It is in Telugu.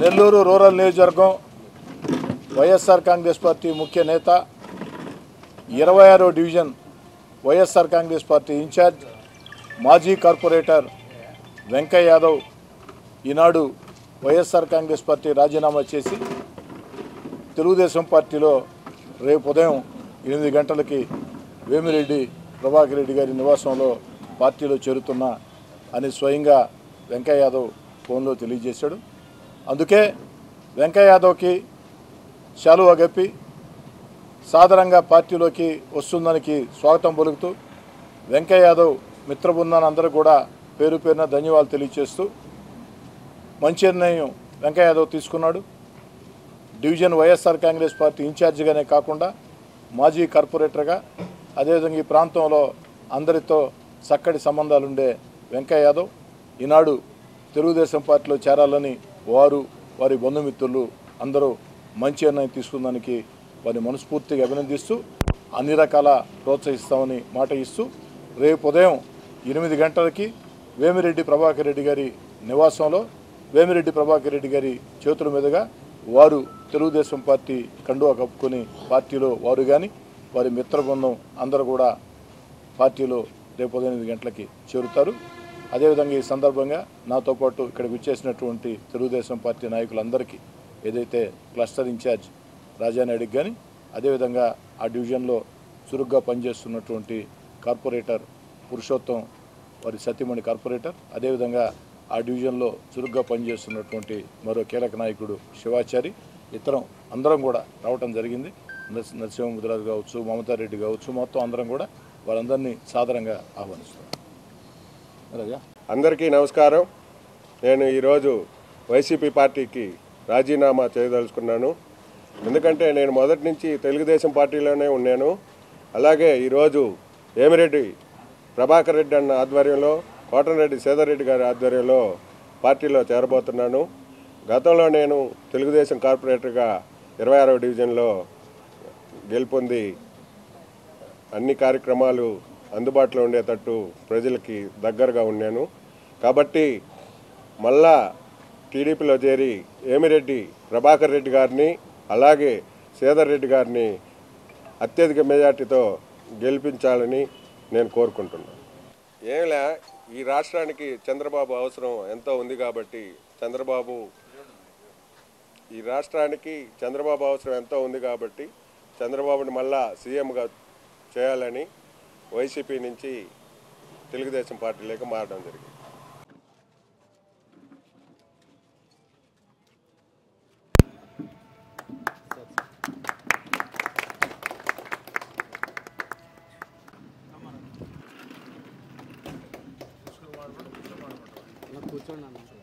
నెల్లూరు రూరల్ నియోజకవర్గం వైఎస్ఆర్ కాంగ్రెస్ పార్టీ ముఖ్య నేత ఇరవై ఆరో division YSR Congress party incharge మాజీ కార్పొరేటర్ వెంకయ్య యాదవ్ ఈనాడు వైఎస్ఆర్ కాంగ్రెస్ పార్టీ రాజీనామా చేసి తెలుగుదేశం పార్టీలో రేపు ఉదయం ఎనిమిది గంటలకి వేమిరెడ్డి ప్రభాకర్ రెడ్డి గారి నివాసంలో పార్టీలో చేరుతున్నా అని స్వయంగా వెంకయ్య యాదవ్ ఫోన్లో తెలియజేశాడు అందుకే వెంకయ్య యాదవ్కి శాలువా గప్పి సాధారణంగా పార్టీలోకి వస్తుందానికి స్వాగతం పలుకుతూ వెంకయ్య యాదవ్ మిత్ర బృందాన్ని అందరూ కూడా పేరు పేరున ధన్యవాదాలు తెలియజేస్తూ మంచి నిర్ణయం వెంకయ్య యాదవ్ తీసుకున్నాడు డివిజన్ వైఎస్ఆర్ కాంగ్రెస్ పార్టీ ఇన్ఛార్జిగానే కాకుండా మాజీ కార్పొరేటర్గా అదేవిధంగా ఈ ప్రాంతంలో అందరితో చక్కటి సంబంధాలుండే వెంకయ్య యాదవ్ ఈనాడు తెలుగుదేశం పార్టీలో చేరాలని వారు వారి బంధుమిత్రులు అందరూ మంచి నిర్ణయం తీసుకున్నానికి వారిని మనస్ఫూర్తిగా అభినందిస్తూ అన్ని రకాల ప్రోత్సహిస్తామని మాట ఇస్తూ రేపు ఉదయం ఎనిమిది గంటలకి వేమిరెడ్డి ప్రభాకర్ రెడ్డి గారి నివాసంలో వేమిరెడ్డి ప్రభాకర్ రెడ్డి గారి చేతుల మీదుగా వారు తెలుగుదేశం పార్టీ కండువా కప్పుకొని పార్టీలో వారు కానీ వారి మిత్ర బృందం అందరూ కూడా పార్టీలో రేపు ఉదయం ఎనిమిది గంటలకి చేరుతారు అదేవిధంగా ఈ సందర్భంగా నాతో పాటు ఇక్కడికి వచ్చేసినటువంటి తెలుగుదేశం పార్టీ నాయకులందరికీ ఏదైతే క్లస్టర్ ఇన్ఛార్జ్ రాజానాయుడికి కానీ అదేవిధంగా ఆ డివిజన్లో చురుగ్గా పనిచేస్తున్నటువంటి కార్పొరేటర్ పురుషోత్తం వారి సతీమణి కార్పొరేటర్ అదేవిధంగా ఆ డివిజన్లో చురుగ్గా పనిచేస్తున్నటువంటి మరో కీలక నాయకుడు శివాచారి ఇతరం అందరం కూడా రావటం జరిగింది నరసి- నరసింహముద్రాజు కావచ్చు మమతారెడ్డి కావచ్చు మొత్తం అందరం కూడా వారందరినీ సాదరంగా ఆహ్వానిస్తున్నాం రాజా అందరికీ నమస్కారం నేను ఈరోజు వైసీపీ పార్టీకి రాజీనామా చేయదలుచుకున్నాను ఎందుకంటే నేను మొదటి నుంచి తెలుగుదేశం పార్టీలోనే ఉన్నాను అలాగే ఈరోజు ఏమిరెడ్డి ప్రభాకర్ రెడ్డి అన్న ఆధ్వర్యంలో కోటరెడ్డి సేదరెడ్డి గారి ఆధ్వర్యంలో పార్టీలో చేరబోతున్నాను గతంలో నేను తెలుగుదేశం కార్పొరేటర్గా ఇరవై ఆరవ డివిజన్లో గెలుపొంది అన్ని కార్యక్రమాలు అందుబాటులో ఉండేటట్టు ప్రజలకి దగ్గరగా ఉన్నాను కాబట్టి మళ్ళా టీడీపీలో చేరి ఏమిరెడ్డి ప్రభాకర్ రెడ్డి గారిని అలాగే సేదర్ రెడ్డి గారిని అత్యధిక మెజార్టీతో గెలిపించాలని నేను కోరుకుంటున్నాను ఏమిలే ఈ రాష్ట్రానికి చంద్రబాబు అవసరం ఎంతో ఉంది కాబట్టి చంద్రబాబు ఈ రాష్ట్రానికి చంద్రబాబు అవసరం ఎంతో ఉంది కాబట్టి చంద్రబాబుని మళ్ళా సీఎంగా చేయాలని వైసీపీ నుంచి తెలుగుదేశం పార్టీలోకి మారడం జరిగింది కూర్చోండి అన్న